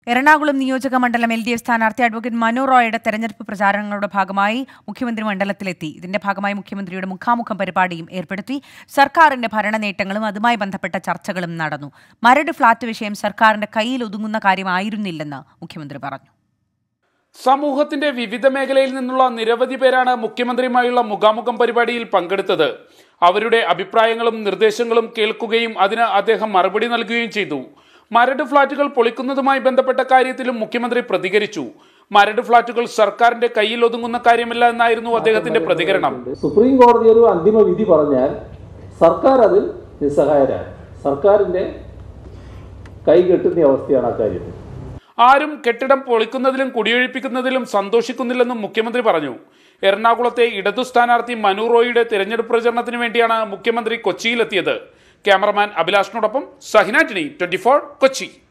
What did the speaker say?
എറണാകുളം നിയോജക മണ്ഡലം എൽ ഡി എഫ് സ്ഥാനാർത്ഥി അഡ്വക്കേറ്റ് മനു റോയുടെ തെരഞ്ഞെടുപ്പ് പ്രചാരണങ്ങളുടെ ഭാഗമായി മുഖ്യമന്ത്രി മണ്ഡലത്തിലെത്തി ഇതിന്റെ ഭാഗമായി മുഖ്യമന്ത്രിയുടെ മുഖാമുഖം പരിപാടിയും ഏർപ്പെടുത്തി സർക്കാരിന്റെ ഭരണ നേട്ടങ്ങളും അതുമായി ബന്ധപ്പെട്ട ചർച്ചകളും നടന്നു മരട് ഫ്ളാറ്റ് വിഷയം സർക്കാരിന്റെ കയ്യിൽ ഒതുങ്ങുന്ന കാര്യമായിരുന്നില്ലെന്ന് മുഖ്യമന്ത്രി പറഞ്ഞു സമൂഹത്തിന്റെ വിവിധ മേഖലയിൽ നിന്നുള്ള നിരവധി പേരാണ് മുഖ്യമന്ത്രിയുമായുള്ള മുഖാമുഖം പരിപാടിയിൽ പങ്കെടുത്തത് അവരുടെ അഭിപ്രായങ്ങളും നിർദ്ദേശങ്ങളും കേൾക്കുകയും അതിന് അദ്ദേഹം മറുപടി നൽകുകയും ചെയ്തു മരട് ഫ്ളാറ്റുകൾ പൊളിക്കുന്നതുമായി ബന്ധപ്പെട്ട കാര്യത്തിലും മുഖ്യമന്ത്രി പ്രതികരിച്ചു മരട് ഫ്ളാറ്റുകൾ സർക്കാരിന്റെ കയ്യിൽ ഒതുങ്ങുന്ന കാര്യമല്ല എന്നായിരുന്നു അദ്ദേഹത്തിന്റെ പ്രതികരണം സുപ്രീം കോടതി ഒരു അന്തിമ വിധി പറഞ്ഞാൽ സർക്കാർ അതിൽ നിസ്സഹായരാണ് സർക്കാരിന്റെ കൈ കെട്ടുന്ന അവസ്ഥയാണ് അക്കാര്യത്തിൽ ആരും കെട്ടിടം പൊളിക്കുന്നതിലും കുടിയൊഴിപ്പിക്കുന്നതിലും സന്തോഷിക്കുന്നില്ലെന്നും മുഖ്യമന്ത്രി പറഞ്ഞു എറണാകുളത്തെ ഇടതു സ്ഥാനാർത്ഥി മനു റോയിയുടെ തിരഞ്ഞെടുപ്പ് പ്രചരണത്തിന് വേണ്ടിയാണ് മുഖ്യമന്ത്രി കൊച്ചിയിലെത്തിയത് ക്യാമറമാൻ അഭിലാഷിനോടൊപ്പം സഹിനാറ്റിനി ട്വന്റി കൊച്ചി